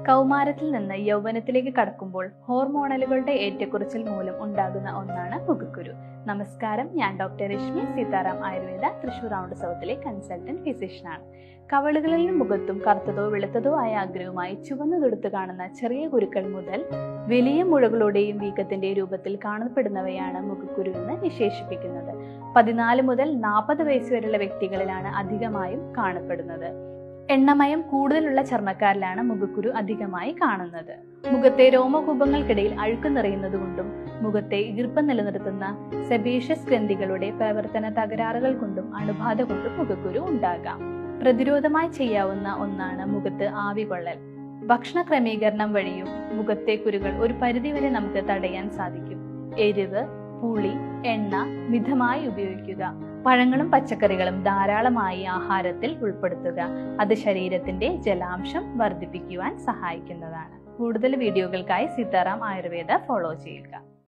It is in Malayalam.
കൗമാരത്തിൽ നിന്ന് യൗവനത്തിലേക്ക് കടക്കുമ്പോൾ ഹോർമോണലുകളുടെ ഏറ്റക്കുറച്ചിൽ മൂലം ഉണ്ടാകുന്ന ഒന്നാണ് മുഖക്കുരു നമസ്കാരം ഞാൻ ഡോക്ടർ രശ്മി സീതാറാം ആയുർവേദ തൃശൂർ റൗണ്ട് സൗത്തിലെ കൺസൾട്ടന്റ് ഫിസിഷ്യനാണ് കവളുകളിലും മുഖത്തും കറുത്തതോ വെളുത്തതോ ആയ അഗ്രവുമായി ചുവന്നു തൊടുത്ത് കാണുന്ന ചെറിയ കുരുക്കൾ മുതൽ വലിയ മുഴകളുടെയും വീക്കത്തിന്റെ രൂപത്തിൽ കാണപ്പെടുന്നവയാണ് മുഖക്കുരു എന്ന് വിശേഷിപ്പിക്കുന്നത് പതിനാല് മുതൽ നാൽപ്പത് വയസ്സ് വരെയുള്ള വ്യക്തികളിലാണ് അധികമായും കാണപ്പെടുന്നത് എണ്ണമയം കൂടുതലുള്ള ചർമ്മക്കാരിലാണ് മുഖക്കുരു അധികമായി കാണുന്നത് മുഖത്തെ രോമകൂപങ്ങൾക്കിടയിൽ അഴുക്ക് നിറയുന്നത് കൊണ്ടും മുഖത്തെ ഈർപ്പം നിലനിർത്തുന്ന സെബേഷ്യസ് ഗ്രന്ഥികളുടെ പ്രവർത്തന തകരാറുകൾ കൊണ്ടും അണുബാധ കൊണ്ടും മുഖക്കുരു ഉണ്ടാകാം പ്രതിരോധമായി ചെയ്യാവുന്ന ഒന്നാണ് മുഖത്ത് ആവി കൊള്ളൽ ഭക്ഷണ ക്രമീകരണം വഴിയും മുഖത്തെ കുരുകൾ ഒരു പരിധിവരെ നമുക്ക് തടയാൻ സാധിക്കും എരിവ് പുളി എണ്ണ മിതമായി ഉപയോഗിക്കുക പഴങ്ങളും പച്ചക്കറികളും ധാരാളമായി ആഹാരത്തിൽ ഉൾപ്പെടുത്തുക അത് ശരീരത്തിന്റെ ജലാംശം വർദ്ധിപ്പിക്കുവാൻ സഹായിക്കുന്നതാണ് കൂടുതൽ വീഡിയോകൾക്കായി സീതാറാം ആയുർവേദ ഫോളോ ചെയ്യുക